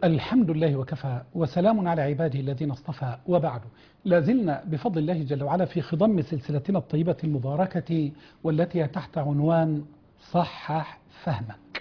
الحمد لله وكفى وسلام على عباده الذين اصطفى وبعد لازلنا بفضل الله جل وعلا في خضم سلسلتنا الطيبة المباركة والتي تحت عنوان صحح فهمك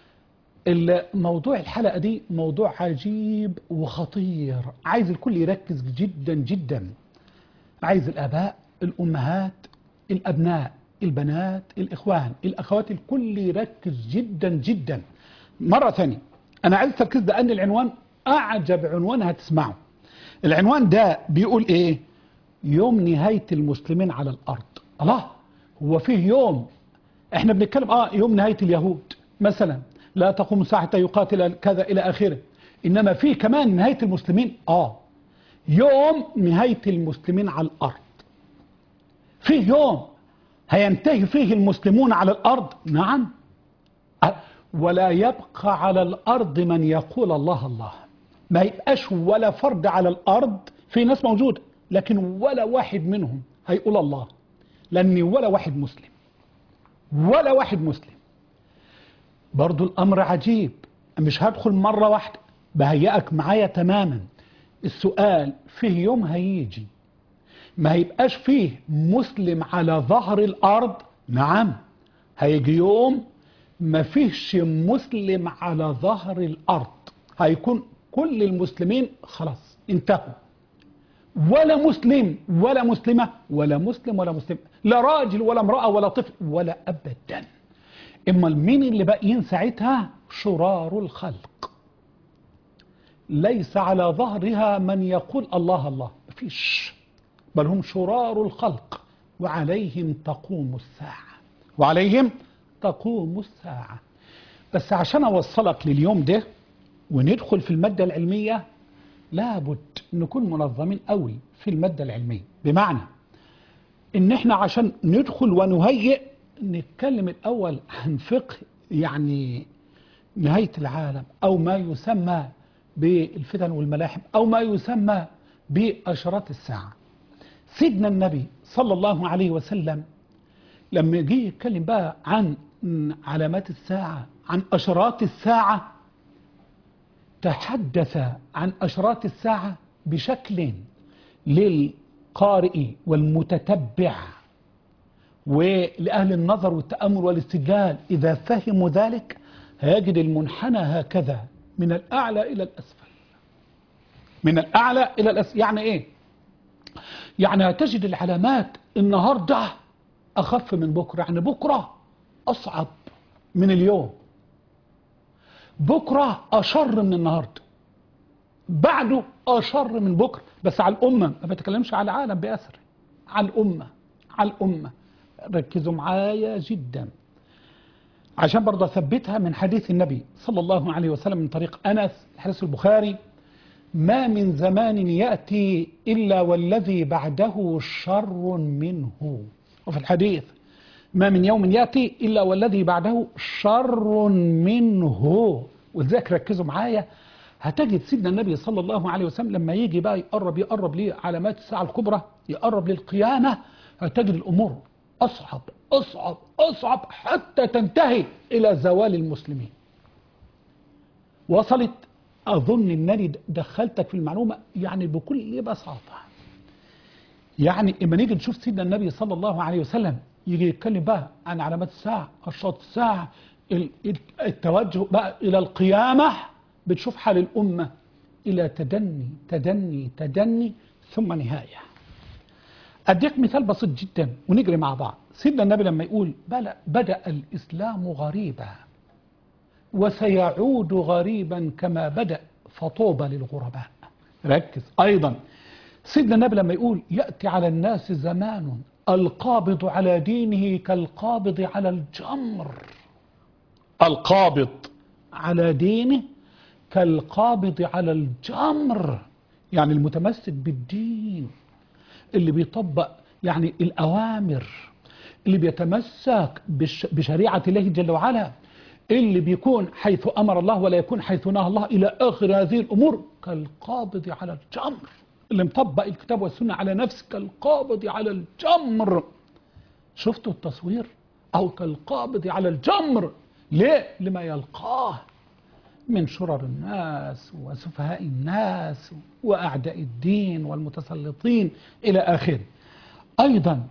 الموضوع الحلقة دي موضوع عجيب وخطير عايز الكل يركز جدا جدا عايز الآباء الأمهات الأبناء البنات الإخوان الأخوات الكل يركز جدا جدا مرة ثانية أنا عايز تركز لأن العنوان أعجب عنوان هتسمعه العنوان ده بيقول إيه يوم نهاية المسلمين على الأرض الله هو فيه يوم احنا بنتكلم اه يوم نهاية اليهود مثلا لا تقوم ساعة يقاتل كذا إلى آخره إنما فيه كمان نهاية المسلمين آه يوم نهاية المسلمين على الأرض فيه يوم هينتهي فيه المسلمون على الأرض نعم ولا يبقى على الأرض من يقول الله الله ما يبقاش ولا فرد على الأرض في ناس موجودة لكن ولا واحد منهم هيقول الله لأن ولا واحد مسلم ولا واحد مسلم برضو الأمر عجيب مش هدخل مرة واحدة بهيئك معايا تماما السؤال فيه يوم هيجي ما هيبقاش فيه مسلم على ظهر الأرض نعم هيجي يوم ما فيهش مسلم على ظهر الأرض هيكون كل المسلمين خلاص انتهوا ولا مسلم ولا مسلمة ولا مسلم ولا مسلم لا راجل ولا امرأة ولا طفل ولا أبدا إما مين اللي باقيين ساعتها شرار الخلق ليس على ظهرها من يقول الله الله مفيش بل هم شرار الخلق وعليهم تقوم الساعة وعليهم تقوم الساعة بس عشان أوصلك لليوم ده وندخل في المادة العلمية لابد نكون منظمين قوي في المادة العلمية بمعنى ان احنا عشان ندخل ونهيئ نتكلم الأول عن فقه يعني نهاية العالم أو ما يسمى بالفتن والملاحم أو ما يسمى بأشرات الساعة سيدنا النبي صلى الله عليه وسلم لما جه يتكلم بقى عن علامات الساعة عن أشرات الساعة تحدث عن أشرات الساعة بشكل للقارئ والمتتبع ولأهل النظر والتأمل والاستدلال إذا فهموا ذلك هيجد المنحنى هكذا من الأعلى إلى الأسفل من الأعلى إلى الأسفل يعني إيه يعني هتجد العلامات النهاردة أخف من بكرة يعني بكرة أصعب من اليوم بكرة أشر من النهاردة بعده أشر من بكرة بس على الأمة ما بتكلمش على العالم بأسر على الأمة على الأمة ركزوا معايا جدا عشان برضه أثبتها من حديث النبي صلى الله عليه وسلم من طريق أنس حديث البخاري ما من زمان يأتي إلا والذي بعده شر منه وفي الحديث ما من يوم يأتي إلا والذي بعده شر منه ولذلك ركزوا معايا هتجد سيدنا النبي صلى الله عليه وسلم لما يجي بقى يقرب يقرب ليه علامات الساعة الكبرى يقرب للقيامة هتجد الأمور أصعب أصعب أصعب حتى تنتهي إلى زوال المسلمين وصلت أظن أنني دخلتك في المعلومة يعني بكل بساطة يعني إما نيجي نشوف سيدنا النبي صلى الله عليه وسلم يجي يتكلم بقى عن علامات الساعة أشراط الساعة التوجه بقى إلى القيامة بتشوف حال الأمة إلى تدني تدني تدني ثم نهاية أديك مثال بسيط جدا ونجري مع بعض سيدنا النبي لما يقول بلى بدأ الإسلام غريبا وسيعود غريبا كما بدأ فطوبى للغرباء ركز أيضا سيدنا النبي لما يقول يأتي على الناس زمان القابض على دينه كالقابض على الجمر القابض على دينه كالقابض على الجمر يعني المتمسك بالدين اللي بيطبق يعني الأوامر اللي بيتمسك بشريعة الله جل وعلا اللي بيكون حيث أمر الله ولا يكون حيث نهى الله إلى آخر هذه الأمور كالقابض على الجمر اللي مطبق الكتاب والسنة على نفسه كالقابض على الجمر شفتوا التصوير أو كالقابض على الجمر ليه؟ لما يلقاه من شرر الناس وسفهاء الناس وأعداء الدين والمتسلطين إلى آخره أيضا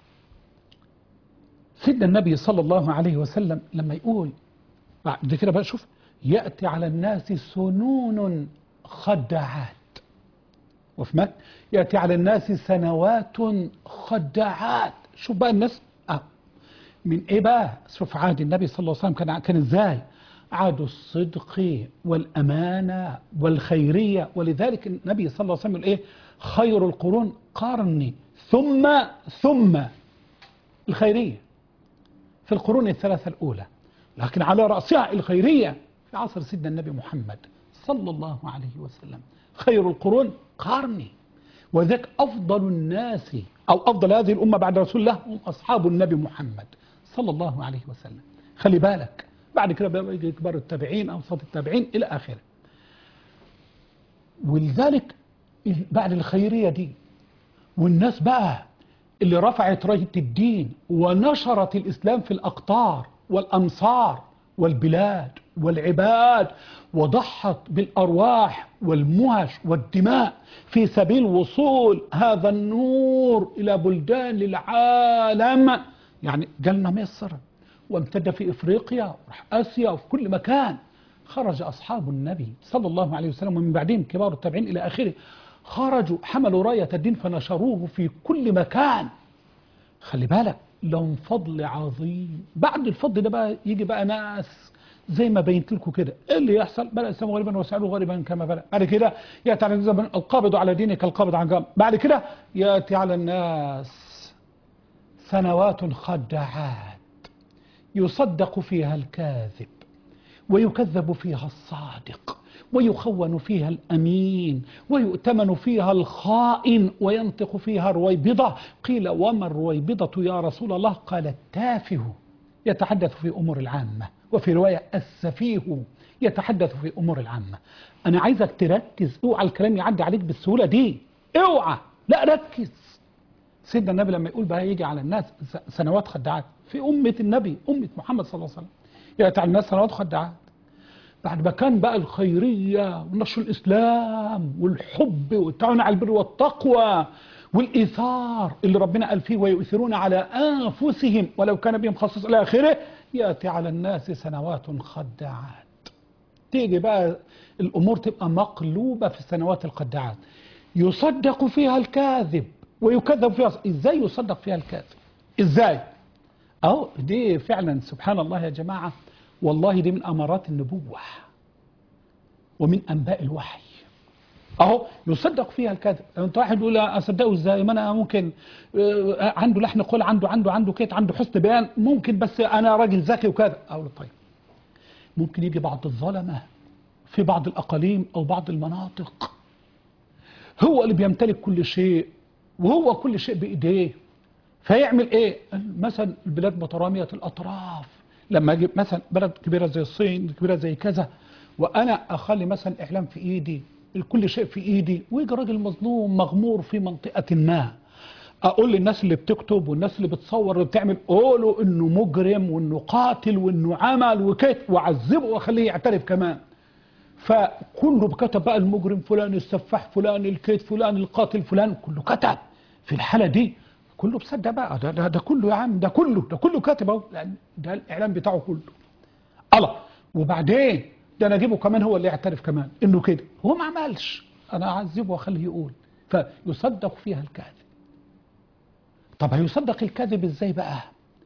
سيدنا النبي صلى الله عليه وسلم لما يقول بعد كده بقى شوف يأتي على الناس سنون خدعات وفي مكة يأتي على الناس سنوات خدعات شوف بقى الناس آه. من ايه بقى شوف عهد النبي صلى الله عليه وسلم كان كان ازاي عهد الصدق والأمانة والخيرية ولذلك النبي صلى الله عليه وسلم يقول ايه خير القرون قرني ثم ثم الخيرية في القرون الثلاثة الأولى لكن على رأسها الخيرية في عصر سيدنا النبي محمد صلى الله عليه وسلم خير القرون قرني وذاك أفضل الناس أو أفضل هذه الأمة بعد رسول الله هم أصحاب النبي محمد صلى الله عليه وسلم خلي بالك بعد كده بقى يجي كبار التابعين أوسط التابعين إلى آخره ولذلك بعد الخيرية دي والناس بقى اللي رفعت راية الدين ونشرت الإسلام في الأقطار والأمصار والبلاد والعباد وضحت بالأرواح والمهش والدماء في سبيل وصول هذا النور إلى بلدان للعالم يعني جالنا مصر وامتد في إفريقيا وراح آسيا وفي كل مكان خرج أصحاب النبي صلى الله عليه وسلم ومن بعدهم كبار التابعين إلى آخره خرجوا حملوا راية الدين فنشروه في كل مكان خلي بالك لهم فضل عظيم بعد الفضل ده بقى يجي بقى ناس زي ما بينت لكم كده ايه اللي يحصل بدا الاسلام غريبا وسعلوا غريبا كما بدا بعد كده ياتي على الناس القابض على دينك القابض عن جنب بعد كده ياتي على الناس سنوات خدعات يصدق فيها الكاذب ويكذب فيها الصادق ويخون فيها الأمين ويؤتمن فيها الخائن وينطق فيها الرويبضة قيل وما الرويبضة يا رسول الله قال التافه يتحدث في أمور العامة وفي رواية السفيه يتحدث في أمور العامة أنا عايزك تركز اوعى الكلام يعدي عليك بالسهولة دي اوعى لا ركز سيدنا النبي لما يقول بقى يجي على الناس سنوات خدعات في أمة النبي أمة محمد صلى الله عليه وسلم يأتي على الناس سنوات خدعات بعد ما كان بقى الخيرية ونشر الإسلام والحب والتعاون على البر والتقوى والإيثار اللي ربنا قال فيه ويؤثرون على أنفسهم ولو كان بهم خصص إلى آخره يأتي على الناس سنوات خداعات تيجي بقى الأمور تبقى مقلوبة في السنوات الخداعات يصدق فيها الكاذب ويكذب فيها إزاي يصدق فيها الكاذب إزاي أهو دي فعلا سبحان الله يا جماعة والله دي من أمارات النبوة ومن أنباء الوحي أهو يصدق فيها الكذب أنت واحد يقول أصدقه إزاي ما أنا ممكن عنده لحن قول عنده عنده عنده كيت عنده حسن بيان ممكن بس أنا راجل ذكي وكذا أقول طيب ممكن يجي بعض الظلمة في بعض الأقاليم أو بعض المناطق هو اللي بيمتلك كل شيء وهو كل شيء بإيديه فيعمل إيه مثلا البلاد مترامية الأطراف لما اجيب مثلا بلد كبيره زي الصين كبيره زي كذا وانا اخلي مثلا اعلام في ايدي كل شيء في ايدي ويجي راجل مظلوم مغمور في منطقه ما اقول للناس اللي بتكتب والناس اللي بتصور واللي بتعمل قولوا انه مجرم وانه قاتل وانه عمل وكت واعذبه واخليه يعترف كمان فكله كتب بقى المجرم فلان السفاح فلان الكيت فلان القاتل فلان كله كتب في الحاله دي كله بصدق بقى ده, ده, ده كله يا عم ده كله ده كله كاتب اهو ده الاعلام بتاعه كله الله وبعدين ده انا اجيبه كمان هو اللي يعترف كمان انه كده هو ما عملش انا اعذبه واخليه يقول فيصدق فيها الكاذب طب هيصدق الكذب ازاي بقى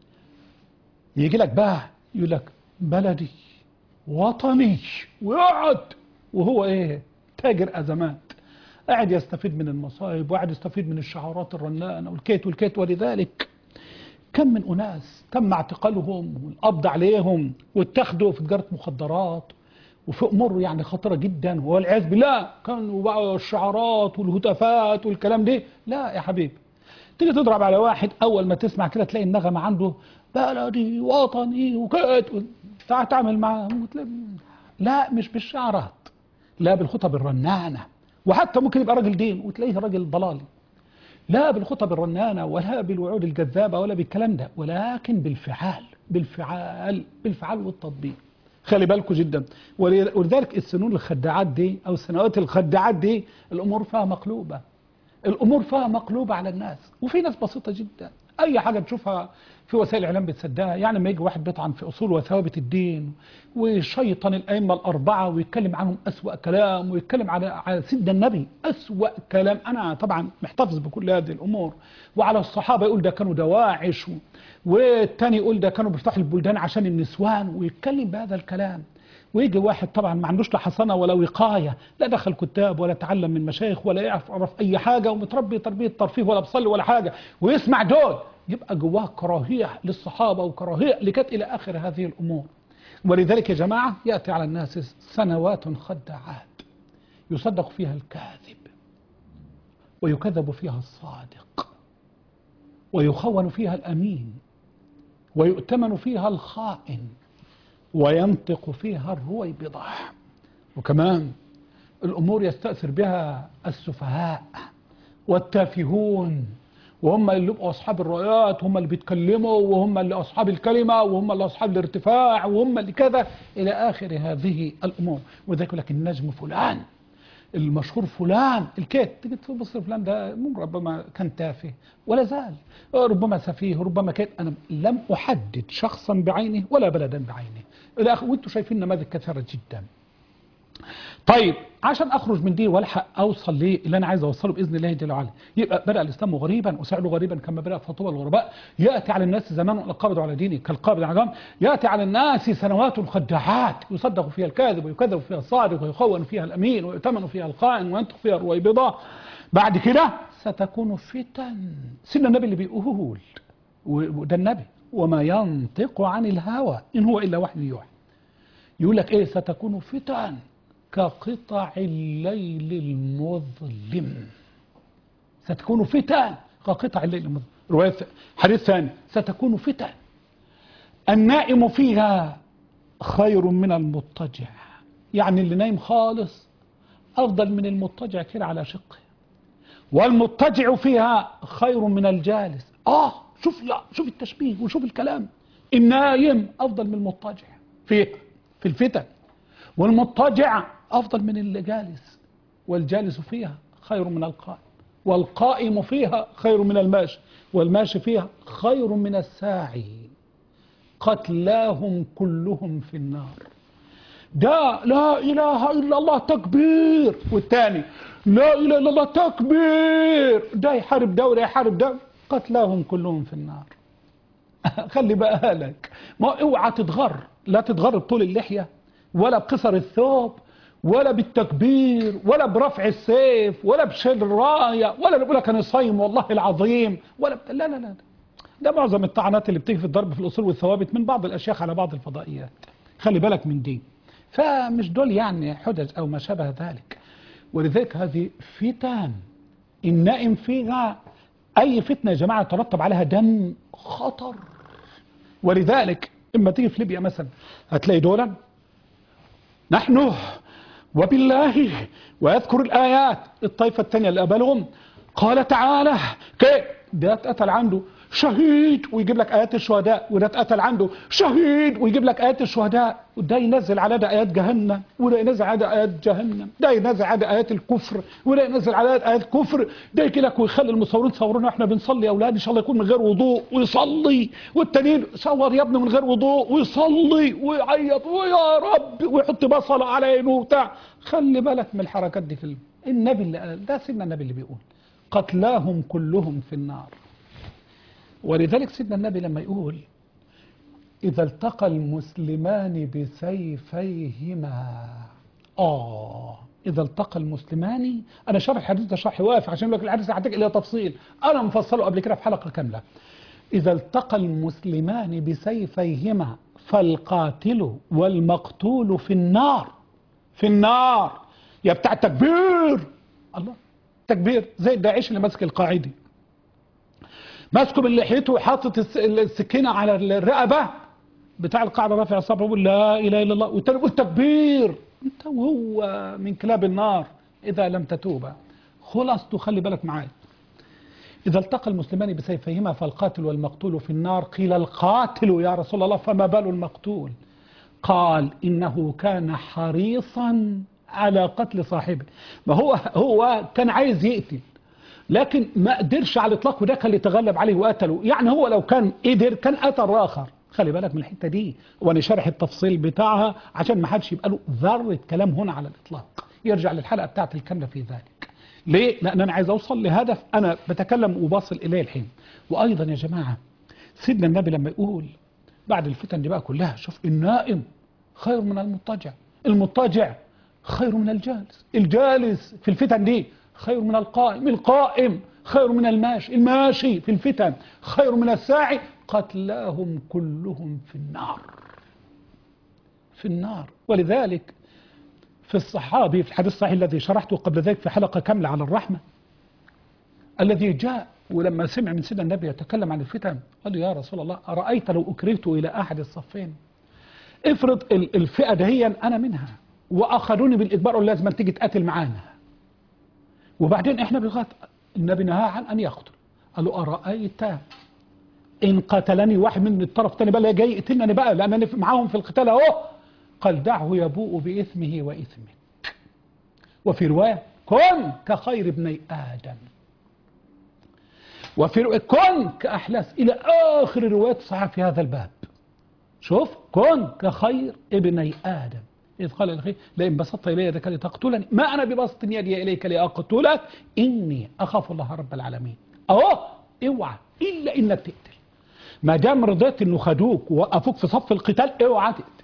يجي لك بقى يقول لك بلدي وطني ويقعد وهو ايه تاجر ازمات قاعد يستفيد من المصائب وقاعد يستفيد من الشعارات الرنانة والكيت والكيت ولذلك كم من أناس تم اعتقالهم والقبض عليهم واتخذوا في تجارة مخدرات وفي أمور يعني خطرة جدا والعياذ بالله كانوا بقى الشعارات والهتافات والكلام ده لا يا حبيبي تيجي تضرب على واحد أول ما تسمع كده تلاقي النغمة عنده بلدي وطني وكيت تعمل معاه لا مش بالشعارات لا بالخطب الرنانه وحتى ممكن يبقى راجل دين وتلاقيه راجل ضلالي لا بالخطب الرنانة ولا بالوعود الجذابة ولا بالكلام ده ولكن بالفعال بالفعال بالفعال والتطبيق خلي بالكم جدا ول- ولذلك السنون الخداعات دي او السنوات الخداعات دي الامور فيها مقلوبه الامور فيها مقلوبه على الناس وفي ناس بسيطه جدا اي حاجه تشوفها في وسائل الاعلام بتصدقها يعني لما يجي واحد بيطعن في اصول وثوابت الدين ويشيطن الائمه الاربعه ويتكلم عنهم اسوا كلام ويتكلم على على سيدنا النبي اسوا كلام انا طبعا محتفظ بكل هذه الامور وعلى الصحابه يقول ده كانوا دواعش و- والتاني يقول ده كانوا بيفتحوا البلدان عشان النسوان ويتكلم بهذا الكلام ويجي واحد طبعا ما عندوش لا حصانه ولا وقايه لا دخل كتاب ولا تعلم من مشايخ ولا يعرف يعرف اي حاجه ومتربي تربيه ترفيه ولا بصلي ولا حاجه ويسمع دول يبقى جواه كراهيه للصحابه وكراهيه لكت الى اخر هذه الامور ولذلك يا جماعه ياتي على الناس سنوات خداعات يصدق فيها الكاذب ويكذب فيها الصادق ويخون فيها الامين ويؤتمن فيها الخائن وينطق فيها الرويبضة وكمان الأمور يستأثر بها السفهاء والتافهون وهم اللي يبقوا أصحاب الرايات وهم اللي بيتكلموا وهم اللي أصحاب الكلمة وهم اللي أصحاب الارتفاع وهم اللي كذا إلى آخر هذه الأمور وذلك يقول لك النجم فلان المشهور فلان الكيت تيجي تبص فلان ده ممكن ربما كان تافه ولا زال ربما سفيه ربما كان انا لم احدد شخصا بعينه ولا بلدا بعينه الى اخره وانتم شايفين نماذج كثيره جدا طيب عشان اخرج من دي والحق اوصل ليه اللي انا عايز اوصله باذن الله جل وعلا يبقى بدا الاسلام غريبا وسعده غريبا كما بدا فطوبى الغرباء ياتي على الناس زمان القابض على دينه كالقابض على جمر ياتي على الناس سنوات خداعات يصدق فيها الكاذب ويكذب فيها الصادق ويخون فيها الامين ويؤتمن فيها الخائن وينطق فيها الرويبضه بعد كده ستكون فتن سيدنا النبي اللي بيقول وده النبي وما ينطق عن الهوى ان هو الا وحي يوحى يقول لك ايه ستكون فتن كقطع الليل المظلم ستكون فتن كقطع الليل المظلم رواية حديث ثاني ستكون فتن النائم فيها خير من المضطجع يعني اللي نايم خالص أفضل من المضطجع كده على شقه والمضطجع فيها خير من الجالس آه شوف لا شوف التشبيه وشوف الكلام النايم أفضل من المضطجع فيها في الفتن والمضطجع أفضل من اللي جالس والجالس فيها خير من القائم والقائم فيها خير من الماشي والماشي فيها خير من الساعي قتلاهم كلهم في النار ده لا إله إلا الله تكبير والثاني لا إله إلا الله تكبير ده يحارب ده وده يحارب ده قتلاهم كلهم في النار خلي بقى لك ما اوعى تتغر لا تتغر بطول اللحية ولا بقصر الثوب ولا بالتكبير ولا برفع السيف ولا بشيل الراية ولا بيقول لك انا صايم والله العظيم ولا لا لا لا ده معظم الطعنات اللي بتيجي في الضرب في الاصول والثوابت من بعض الاشياخ على بعض الفضائيات خلي بالك من دي فمش دول يعني حجج او ما شابه ذلك ولذلك هذه فتن النائم فيها اي فتنه يا جماعه ترتب عليها دم خطر ولذلك اما تيجي في ليبيا مثلا هتلاقي دولا نحن وبالله ويذكر الآيات الطائفة الثانية اللي قبلهم قال تعالى كيف ده اتقتل عنده شهيد ويجيب لك آيات الشهداء وده اتقتل عنده شهيد ويجيب لك آيات الشهداء وده ينزل على ده آيات جهنم وده ينزل على ده آيات جهنم ده ينزل على ده آيات الكفر وده ينزل على ده آيات كفر ده يجي لك ويخلي المصورين يصورونا واحنا بنصلي يا أولاد إن شاء الله يكون من غير وضوء ويصلي والتانيين صور يا ابني من غير وضوء ويصلي ويعيط ويا رب ويحط بصلة على عينه وبتاع خلي بالك من الحركات دي في النبي اللي قال ده سيدنا النبي اللي بيقول قتلاهم كلهم في النار ولذلك سيدنا النبي لما يقول إذا التقى المسلمان بسيفيهما آه إذا التقى المسلمان أنا شرح الحديث ده شرح واقف عشان لك الحديث هحتاج إلى تفصيل أنا مفصله قبل كده في حلقة كاملة إذا التقى المسلمان بسيفيهما فالقاتل والمقتول في النار في النار يا بتاع تكبير الله تكبير زي الداعش اللي ماسك القاعدي ماسكه من لحيته وحاطط السكينه على الرقبه بتاع القاعده رافع صبعه بيقول لا اله الا الله والتاني بيقول تكبير انت وهو من كلاب النار اذا لم تتوبا خلاص خلي بالك معايا إذا التقى المسلمان بسيفيهما فالقاتل والمقتول في النار قيل القاتل يا رسول الله فما بال المقتول قال إنه كان حريصا على قتل صاحبه ما هو هو كان عايز يقتل لكن ما قدرش على الإطلاق وده كان اللي تغلب عليه وقتله يعني هو لو كان قدر كان قتل آخر خلي بالك من الحتة دي وأنا شارح التفصيل بتاعها عشان ما حدش يبقى له ذرة كلام هنا على الإطلاق يرجع للحلقة بتاعت الكاملة في ذلك ليه؟ لأن أنا عايز أوصل لهدف أنا بتكلم وباصل إليه الحين وأيضا يا جماعة سيدنا النبي لما يقول بعد الفتن دي بقى كلها شوف النائم خير من المضطجع المضطجع خير من الجالس الجالس في الفتن دي خير من القائم القائم خير من الماشي الماشي في الفتن خير من الساعي قتلاهم كلهم في النار في النار ولذلك في الصحابي في الحديث الصحيح الذي شرحته قبل ذلك في حلقة كاملة على الرحمة الذي جاء ولما سمع من سيدنا النبي يتكلم عن الفتن قال له يا رسول الله أرأيت لو أكرهت إلى أحد الصفين افرض الفئة دهيا أنا منها وأخذوني بالإجبار قالوا لازم تيجي تقاتل معانا وبعدين إحنا بغات النبي نهى عن أن يقتل قال له أرأيت إن قتلني واحد من الطرف الثاني بقى جاي يقتلني بقى لأن أنا معاهم في القتال أهو قال دعه يبوء بإثمه وإثمك وفي رواية كن كخير ابني آدم وفي رواية كن كأحلاس إلى آخر رواية صحيح في هذا الباب شوف كن كخير ابني آدم إذ قال الأخي لئن بسطت إلي يدك لتقتلني ما أنا ببسط يدي إليك لأقتلك إني أخاف الله رب العالمين أهو اوعى إلا إنك تقتل ما دام رضيت إنه خدوك ووقفوك في صف القتال اوعى تقتل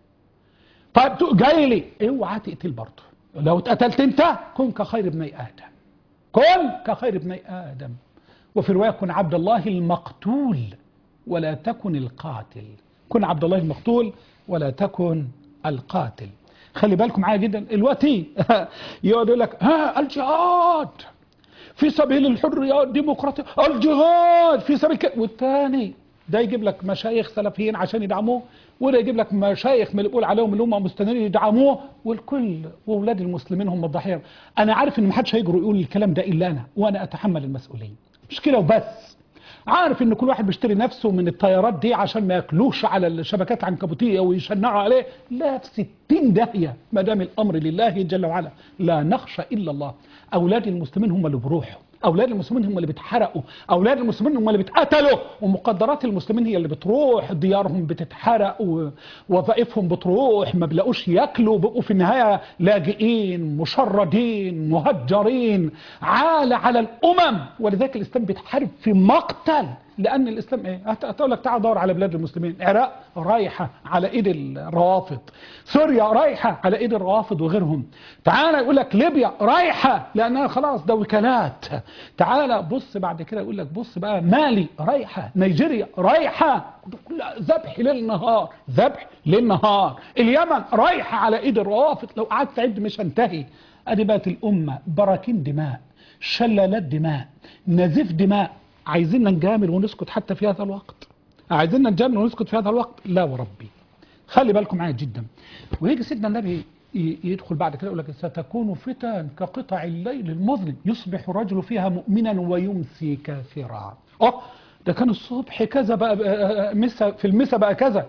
طيب جاي لي اوعى تقتل برضه لو اتقتلت انت كن كخير ابني ادم كن كخير ابني ادم وفي روايه كن عبد الله المقتول ولا تكن القاتل كن عبد الله المقتول ولا تكن القاتل خلي بالكم معايا جدا دلوقتي يقعد يقول لك ها الجهاد في سبيل الحريه الديمقراطيه الجهاد في سبيل ك... والثاني ده يجيب لك مشايخ سلفيين عشان يدعموه وده يجيب لك مشايخ من اللي بيقول عليهم اللي هم مستنيرين يدعموه والكل واولاد المسلمين هم الضحيه انا عارف ان ما حدش هيجرؤ يقول الكلام ده الا انا وانا اتحمل المسؤوليه مش كده وبس عارف ان كل واحد بيشتري نفسه من الطيارات دي عشان ما ياكلوش على الشبكات العنكبوتيه ويشنعوا عليه لا في 60 داهيه ما دام الامر لله جل وعلا لا نخشى الا الله اولاد المسلمين هم اللي بيروحوا اولاد المسلمين هم اللي بيتحرقوا اولاد المسلمين هم اللي بيتقتلوا ومقدرات المسلمين هي اللي بتروح ديارهم بتتحرق ووظائفهم بتروح ما بيلاقوش ياكلوا بيبقوا في النهايه لاجئين مشردين مهجرين عالة على الامم ولذلك الاسلام بيتحارب في مقتل لان الاسلام ايه هتقول لك تعال دور على بلاد المسلمين العراق رايحه على ايد الروافض سوريا رايحه على ايد الروافض وغيرهم تعال يقول لك ليبيا رايحه لانها خلاص ده وكالات تعال بص بعد كده يقول لك بص بقى مالي رايحه نيجيريا رايحه ذبح ليل نهار ذبح ليل نهار اليمن رايحه على ايد الروافض لو قعدت تعد مش هنتهي ادي بقت الامه براكين دماء شلالات دماء نزيف دماء عايزين نجامل ونسكت حتى في هذا الوقت عايزين نجامل ونسكت في هذا الوقت لا وربي خلي بالكم معايا جدا ويجي سيدنا النبي يدخل بعد كده يقول لك ستكون فتن كقطع الليل المظلم يصبح الرجل فيها مؤمنا ويمسي كافرا اه ده كان الصبح كذا بقى مسا في المسا بقى كذا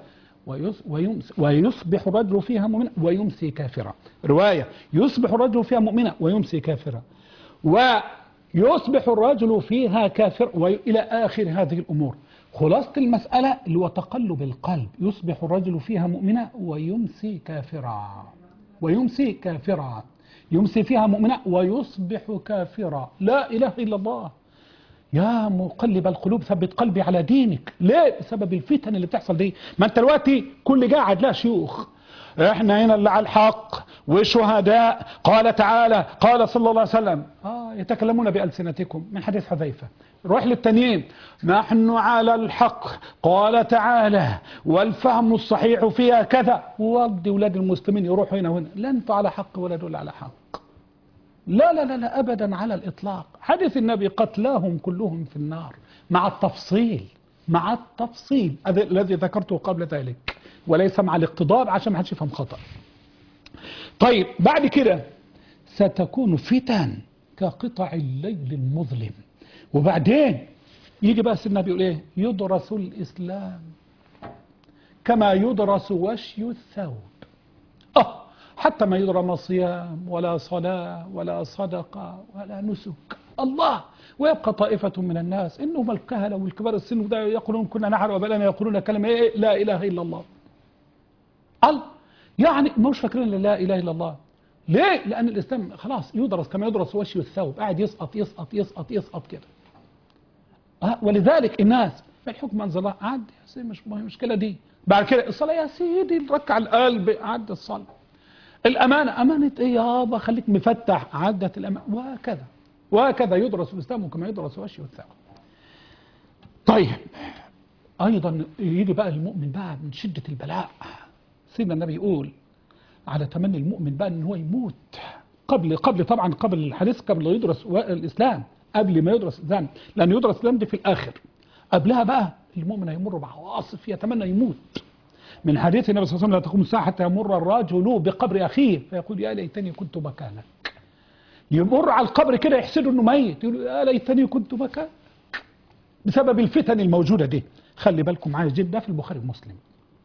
ويمس ويصبح الرجل فيها مؤمنا ويمسي كافرا روايه يصبح الرجل فيها مؤمنا ويمسي كافرا و يصبح الرجل فيها كافر وإلى آخر هذه الأمور خلاصة المسألة اللي هو تقلب القلب يصبح الرجل فيها مؤمنا ويمسي كافرا ويمسي كافرا يمسي فيها مؤمنا ويصبح كافرا لا إله إلا الله يا مقلب القلوب ثبت قلبي على دينك ليه بسبب الفتن اللي بتحصل دي ما انت دلوقتي كل قاعد لا شيوخ احنا هنا اللي على الحق وشهداء قال تعالى قال صلى الله عليه وسلم آه يتكلمون بألسنتكم من حديث حذيفة روح للتانيين نحن على الحق قال تعالى والفهم الصحيح فيها كذا ودي ولاد المسلمين يروحوا هنا وهنا لا انتوا على حق ولا دول على حق لا لا لا لا أبدا على الإطلاق حديث النبي قتلاهم كلهم في النار مع التفصيل مع التفصيل الذي ذكرته قبل ذلك وليس مع الاقتضاب عشان ما حدش يفهم خطأ طيب بعد كده ستكون فتن كقطع الليل المظلم وبعدين يجي بقى سيدنا بيقول ايه يدرس الاسلام كما يدرس وشي الثوب آه حتى ما يدرى صيام ولا صلاة ولا صدقة ولا نسك الله ويبقى طائفة من الناس إنهم الكهنة والكبار السن وده يقولون كنا نحن وبلنا يقولون كلمة إيه لا إله إلا الله الله يعني مش فاكرين لا إله إلا الله ليه؟ لأن الإسلام خلاص يدرس كما يدرس وشي الثوب قاعد يسقط يسقط يسقط يسقط كده أه ولذلك الناس الحكم أنزل الله عد يا سيدي مش مشكلة دي بعد كده الصلاة يا سيدي ركع القلب عد الصلاة الأمانة أمانة إيه يابا خليك مفتح عدت الأمانة وهكذا وهكذا يدرس الإسلام كما يدرس وشي الثوب طيب أيضا يجي بقى المؤمن بقى من شدة البلاء سيدنا النبي يقول على تمني المؤمن بقى ان هو يموت قبل قبل طبعا قبل الحديث قبل يدرس الاسلام قبل ما يدرس الاسلام لان يدرس الاسلام دي في الاخر قبلها بقى المؤمن هيمر بعواصف يتمنى يموت من حديث النبي صلى الله عليه وسلم لا تقوم الساعه حتى يمر الرجل بقبر اخيه فيقول يا ليتني كنت مكانك يمر على القبر كده يحسده انه ميت يقول يا ليتني كنت مكانك بسبب الفتن الموجوده دي خلي بالكم معايا جدا في البخاري ومسلم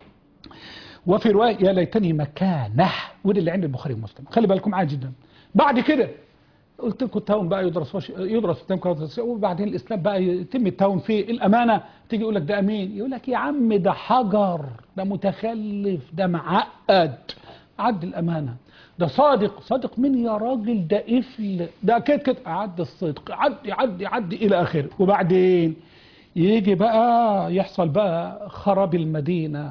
وفي رواية يا ليتني مكانه ودي اللي عند البخاري ومسلم خلي بالكم معايا جدا بعد كده قلت لكم التاون بقى يدرس وش... يدرس التاون وبعدين الاسلام بقى يتم التاون فيه الامانه تيجي يقول لك ده امين يقول لك يا عم ده حجر ده متخلف ده معقد عد الامانه ده صادق صادق مين يا راجل ده قفل ده كده كده عد الصدق عد عد عد الى اخره وبعدين يجي بقى يحصل بقى خراب المدينه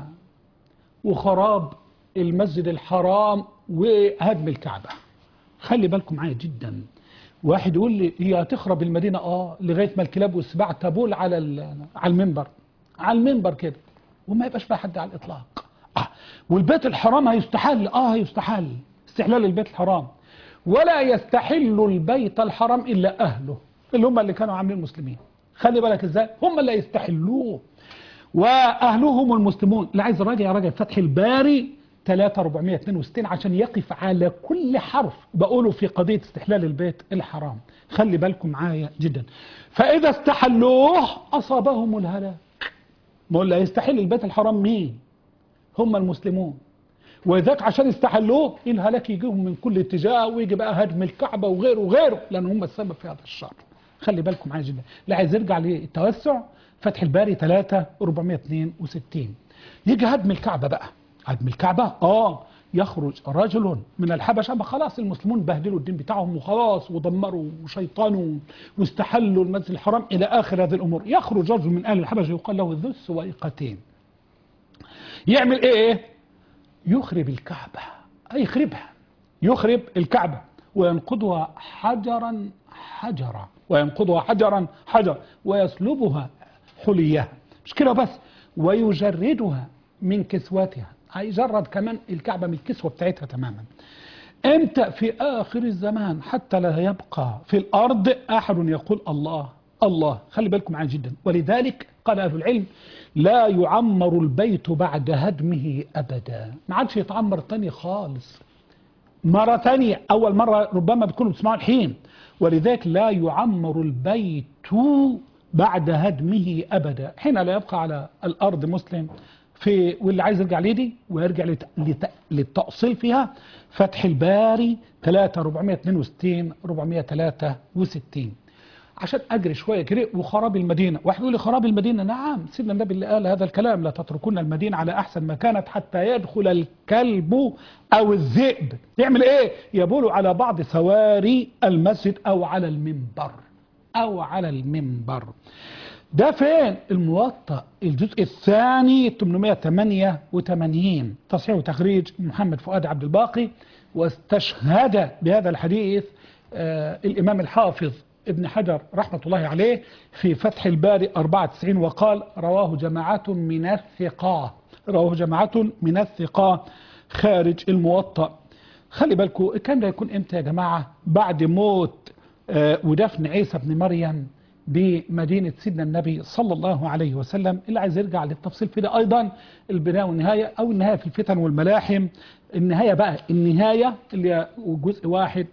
وخراب المسجد الحرام وهدم الكعبة خلي بالكم معايا جدا واحد يقول لي هي هتخرب المدينة اه لغاية ما الكلاب والسباع تبول على على المنبر على المنبر كده وما يبقاش فيها حد على الإطلاق آه. والبيت الحرام هيستحل اه هيستحل استحلال البيت الحرام ولا يستحل البيت الحرام إلا أهله اللي هم اللي كانوا عاملين مسلمين خلي بالك ازاي هم اللي يستحلوه واهلهم المسلمون اللي عايز راجع راجع فتح الباري 3462 عشان يقف على كل حرف بقوله في قضية استحلال البيت الحرام خلي بالكم معايا جدا فإذا استحلوه أصابهم الهلاك ما اللي هيستحل البيت الحرام مين هم المسلمون وذاك عشان استحلوه الهلاك يجيهم من كل اتجاه ويجي بقى هدم الكعبة وغيره وغيره لأن هم السبب في هذا الشر خلي بالكم معايا جدا اللي عايز يرجع للتوسع فتح الباري 3 462 يجي هدم الكعبة بقى هدم الكعبة اه يخرج رجل من الحبشة ما خلاص المسلمون بهدلوا الدين بتاعهم وخلاص ودمروا وشيطانوا واستحلوا المسجد الحرام إلى آخر هذه الأمور يخرج رجل من أهل الحبشة يقال له ذو السويقتين يعمل إيه يخرب الكعبة أي يخربها يخرب الكعبة وينقضها حجرا حجرا وينقضها حجرا حجرا ويسلبها حليها مش كده بس ويجردها من كسوتها هيجرد كمان الكعبة من الكسوة بتاعتها تماما امتى في آخر الزمان حتى لا يبقى في الأرض أحد يقول الله الله خلي بالكم معايا جدا ولذلك قال أهل العلم لا يعمر البيت بعد هدمه أبدا ما عادش يتعمر تاني خالص مرة تانية أول مرة ربما بتكونوا بتسمعوا الحين ولذلك لا يعمر البيت بعد هدمه أبدا حين لا يبقى على الأرض مسلم في واللي عايز يرجع ليه دي ويرجع لت... لت... للتأصيل فيها فتح الباري 3 462 463 عشان اجري شويه كده وخراب المدينه واحد يقول لي خراب المدينه نعم سيدنا النبي اللي قال هذا الكلام لا تتركون المدينه على احسن ما كانت حتى يدخل الكلب او الذئب يعمل ايه يبول على بعض سواري المسجد او على المنبر او على المنبر ده فين الموطأ الجزء الثاني 888 تصحيح وتخريج محمد فؤاد عبد الباقي واستشهد بهذا الحديث آه الإمام الحافظ ابن حجر رحمة الله عليه في فتح الباري 94 وقال رواه جماعة من الثقة رواه جماعة من الثقة خارج الموطأ خلي بالكم كان ده يكون امتى يا جماعة بعد موت آه ودفن عيسى بن مريم بمدينة سيدنا النبي صلى الله عليه وسلم اللي عايز يرجع للتفصيل في ده أيضا البداية والنهاية أو النهاية في الفتن والملاحم النهاية بقى النهاية اللي هي جزء واحد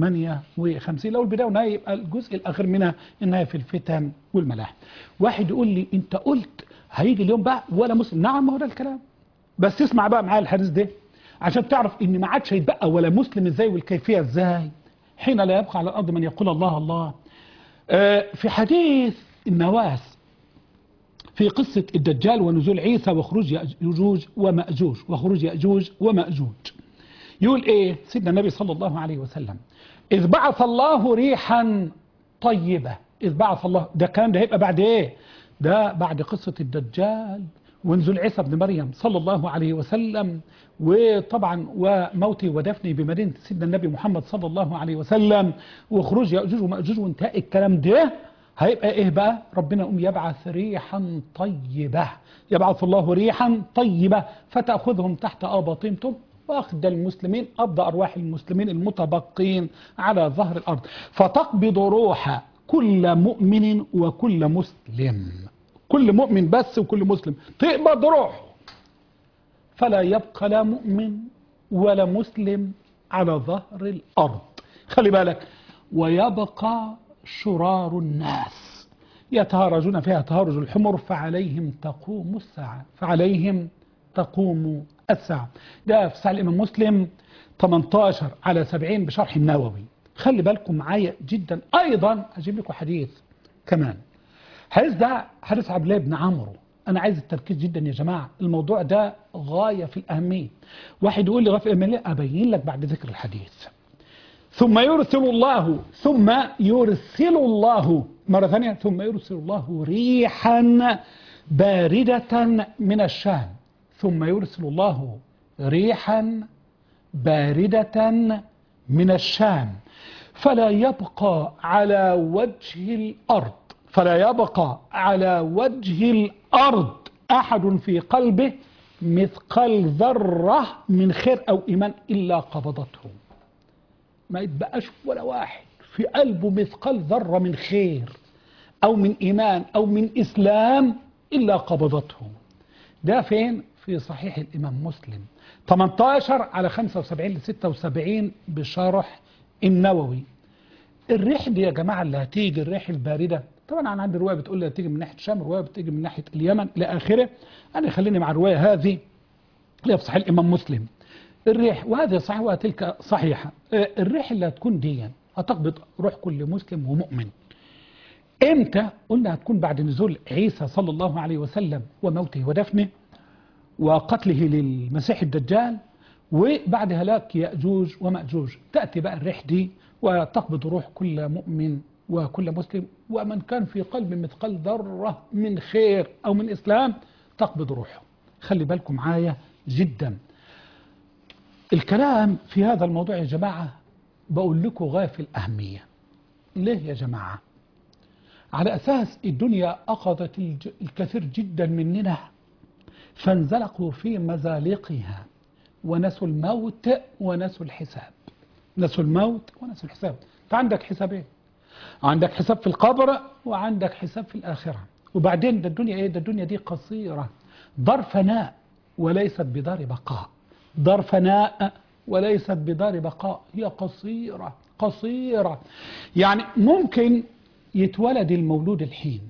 158 لو البداية والنهاية يبقى الجزء الأخير منها النهاية في الفتن والملاحم واحد يقول لي أنت قلت هيجي اليوم بقى ولا مسلم نعم هو ده الكلام بس اسمع بقى معايا الحديث ده عشان تعرف ان ما عادش هيتبقى ولا مسلم ازاي والكيفيه ازاي حين لا يبقى على الارض من يقول الله الله آه، في حديث النواس في قصة الدجال ونزول عيسى وخروج يأجوج ومأجوج وخروج يأجوج ومأجوج يقول ايه سيدنا النبي صلى الله عليه وسلم إذ بعث الله ريحا طيبة إذ بعث الله ده الكلام ده هيبقى بعد ايه ده بعد قصة الدجال ونزول عيسى بن مريم صلى الله عليه وسلم وطبعا وموته ودفنه بمدينة سيدنا النبي محمد صلى الله عليه وسلم وخروج يأجوج ومأجوج وانتهاء الكلام ده هيبقى ايه بقى ربنا يقوم يبعث ريحا طيبة يبعث الله ريحا طيبة فتأخذهم تحت آباطيمتم واخذ المسلمين قبض أرواح المسلمين المتبقين على ظهر الأرض فتقبض روح كل مؤمن وكل مسلم كل مؤمن بس وكل مسلم تقبض روحه فلا يبقى لا مؤمن ولا مسلم على ظهر الأرض خلي بالك ويبقى شرار الناس يتهارجون فيها تهارج الحمر فعليهم تقوم الساعة فعليهم تقوم الساعة ده في سعى الإمام مسلم 18 على 70 بشرح النووي خلي بالكم معايا جدا أيضا أجيب لكم حديث كمان حديث ده حديث عبد الله بن عمرو أنا عايز التركيز جدا يا جماعة الموضوع ده غاية في الأهمية واحد يقول لي غاية في الأهمية أبين لك بعد ذكر الحديث ثم يرسل الله ثم يرسل الله مرة ثانية ثم يرسل الله ريحا باردة من الشام ثم يرسل الله ريحا باردة من الشام فلا يبقى على وجه الأرض فلا يبقى على وجه الأرض أحد في قلبه مثقال ذرة من خير أو إيمان إلا قبضته ما يتبقاش ولا واحد في قلبه مثقال ذرة من خير أو من إيمان أو من إسلام إلا قبضته ده فين؟ في صحيح الإمام مسلم 18 على 75 ل 76 بشرح النووي الريح دي يا جماعة اللي هتيجي الريح الباردة طبعا أنا عندي رواية بتقول لي هتيجي من ناحية الشام رواية بتيجي من ناحية اليمن إلى آخره أنا خليني مع الرواية هذه اللي في صحيح الإمام مسلم الريح وهذه صحيحة وتلك صحيحة الريح اللي هتكون دي هتقبض روح كل مسلم ومؤمن امتى قلنا هتكون بعد نزول عيسى صلى الله عليه وسلم وموته ودفنه وقتله للمسيح الدجال وبعد هلاك يأجوج ومأجوج تأتي بقى الريح دي وتقبض روح كل مؤمن وكل مسلم ومن كان في قلب مثقال ذرة من خير أو من إسلام تقبض روحه خلي بالكم معايا جدا الكلام في هذا الموضوع يا جماعة بقول لكم غاية في الأهمية ليه يا جماعة على أساس الدنيا أخذت الكثير جدا مننا فانزلقوا في مزالقها ونسوا الموت ونسوا الحساب نسوا الموت ونسوا الحساب فعندك حسابين عندك حساب في القبر وعندك حساب في الآخرة وبعدين ده الدنيا ايه ده الدنيا دي قصيرة دار فناء وليست بدار بقاء دار فناء وليست بدار بقاء هي قصيرة قصيرة يعني ممكن يتولد المولود الحين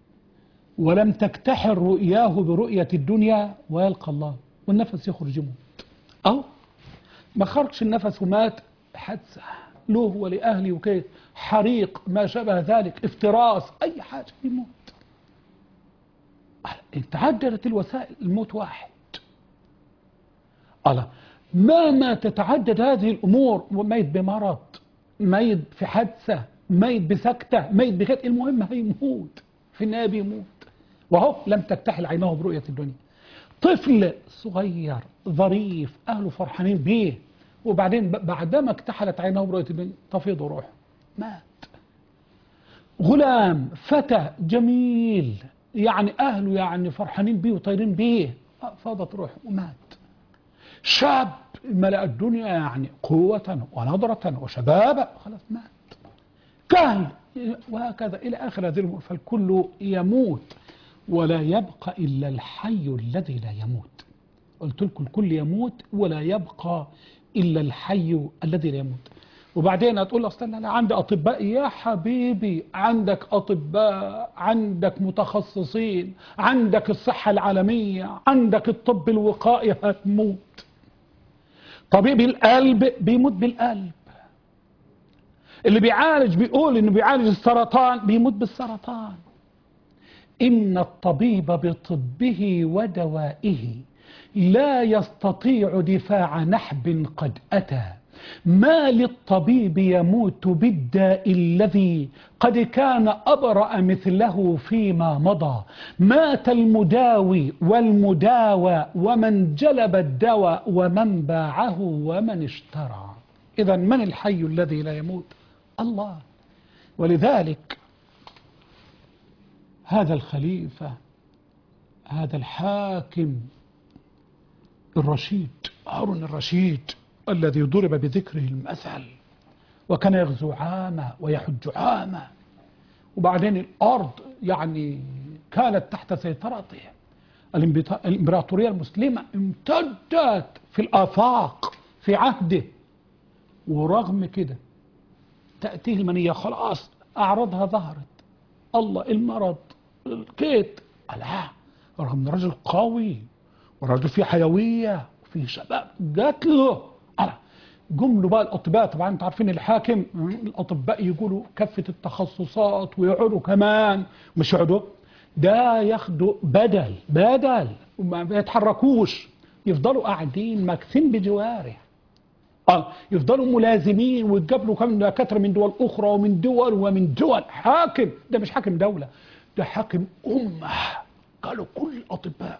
ولم تكتحل رؤياه برؤية الدنيا ويلقى الله والنفس يخرج يموت أو ما خرجش النفس ومات حادثة له ولأهلي وكيف حريق ما شابه ذلك افتراس أي حاجة يموت تعددت الوسائل الموت واحد الله مهما تتعدد هذه الأمور ميت بمرض ميت في حادثة ميت بسكتة ميت بكت المهم هيموت في النهاية بيموت وهو لم تكتحل عينه برؤية الدنيا طفل صغير ظريف أهله فرحانين بيه وبعدين بعدما اكتحلت عينه برؤية الدنيا تفيض روحه مات غلام فتى جميل يعني أهله يعني فرحانين بيه وطايرين بيه فاضت روحه ومات شاب ملأ الدنيا يعني قوة ونضرة وشبابا خلاص مات كهل وهكذا إلى آخر هذه الأمور فالكل يموت ولا يبقى إلا الحي الذي لا يموت قلت لكم الكل يموت ولا يبقى إلا الحي الذي لا يموت وبعدين هتقول اصل انا عندي اطباء يا حبيبي عندك اطباء عندك متخصصين عندك الصحه العالميه عندك الطب الوقائي هتموت طبيب القلب بيموت بالقلب اللي بيعالج بيقول انه بيعالج السرطان بيموت بالسرطان ان الطبيب بطبه ودوائه لا يستطيع دفاع نحب قد اتى ما للطبيب يموت بالداء الذي قد كان أبرأ مثله فيما مضى مات المداوي والمداوى ومن جلب الدواء ومن باعه ومن اشترى إذا من الحي الذي لا يموت الله ولذلك هذا الخليفة هذا الحاكم الرشيد هارون الرشيد الذي ضرب بذكره المثل وكان يغزو عامة ويحج عامة وبعدين الأرض يعني كانت تحت سيطرته الإمبراطورية المسلمة امتدت في الآفاق في عهده ورغم كده تأتيه المنية خلاص أعراضها ظهرت الله المرض الكيت لا رغم رجل قوي ورجل فيه حيوية وفيه شباب جات له ألا جم له بقى الأطباء طبعا أنتوا عارفين الحاكم الأطباء يقولوا كافة التخصصات ويقعدوا كمان مش يقعدوا ده ياخدوا بدل بدل وما يتحركوش يفضلوا قاعدين ماكثين بجواره اه يفضلوا ملازمين ويتقابلوا كمان دكاتره من دول اخرى ومن دول ومن دول حاكم ده مش حاكم دوله ده حاكم امه قالوا كل الاطباء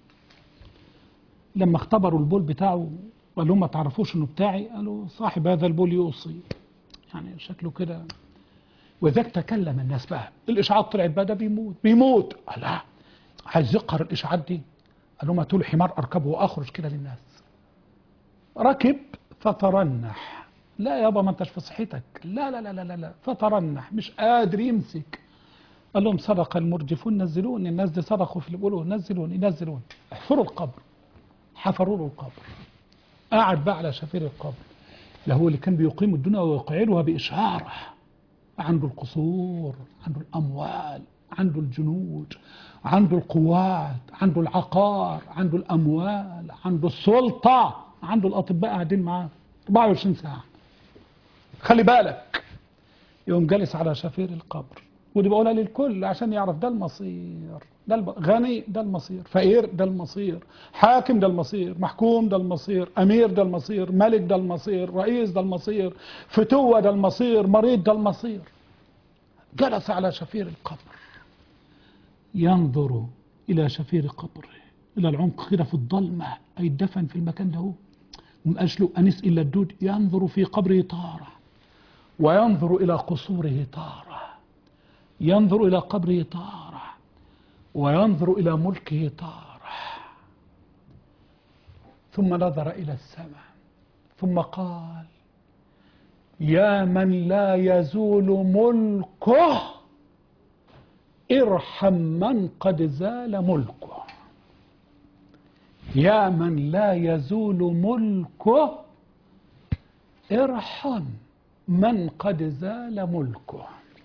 لما اختبروا البول بتاعه وقال لهم ما تعرفوش انه بتاعي قالوا صاحب هذا البول يوصي يعني شكله كده وذاك تكلم الناس بقى الاشاعات طلعت بقى ده بيموت بيموت لا عايز يقهر الاشاعات دي قال لهم هاتوا لي حمار اركبه واخرج كده للناس ركب فترنح لا يابا ما انتش في صحتك لا لا لا لا لا, لا. فترنح مش قادر يمسك قال لهم صدق المرجفون نزلوني الناس دي صدقوا في اللي بيقولوا نزلوني نزلوني احفروا القبر حفروا له القبر قعد بقى على شفير القبر ده هو اللي كان بيقيم الدنيا ويقعدها بإشعاره عنده القصور عنده الأموال عنده الجنود عنده القوات عنده العقار عنده الأموال عنده السلطة عنده الأطباء قاعدين معاه 24 ساعة خلي بالك يقوم جالس على شفير القبر ودي بقولها للكل عشان يعرف ده المصير ده الب... غني ده المصير فقير ده المصير حاكم ده المصير محكوم ده المصير أمير ده المصير ملك ده المصير رئيس ده المصير فتوة ده المصير مريض ده المصير جلس على شفير القبر ينظر إلى شفير قبره إلى العمق كده في الظلمة أي الدفن في المكان ده ومقاش له أنس إلا الدود ينظر في قبره طارة وينظر إلى قصوره طارة ينظر إلى قبره طارة وينظر إلى ملكه طارة ثم نظر إلى السماء ثم قال يا من لا يزول ملكه ارحم من قد زال ملكه يا من لا يزول ملكه ارحم من قد زال ملكه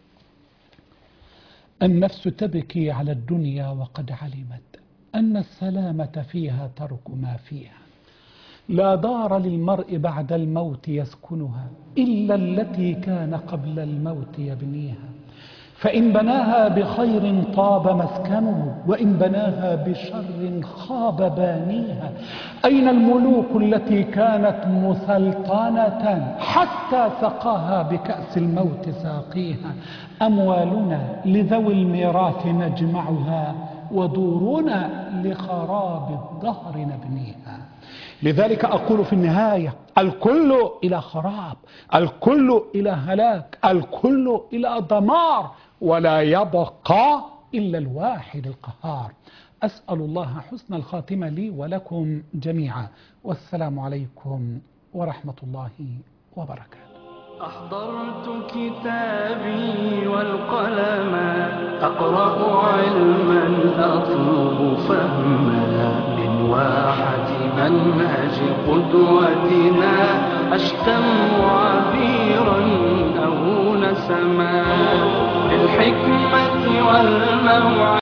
النفس تبكي على الدنيا وقد علمت أن السلامة فيها ترك ما فيها لا دار للمرء بعد الموت يسكنها إلا التي كان قبل الموت يبنيها فإن بناها بخير طاب مسكنه وإن بناها بشر خاب بانيها أين الملوك التي كانت مسلطنة حتى سقاها بكأس الموت ساقيها أموالنا لذوي الميراث نجمعها ودورنا لخراب الدهر نبنيها لذلك أقول في النهاية الكل إلى خراب الكل إلى هلاك الكل إلى دمار ولا يبقى إلا الواحد القهار أسأل الله حسن الخاتمة لي ولكم جميعا والسلام عليكم ورحمة الله وبركاته أحضرت كتابي والقلم أقرأ علما أطلب فهما من واحة منهج قدوتنا أشتم عبيرا أو نسما بالحكمة والموعظة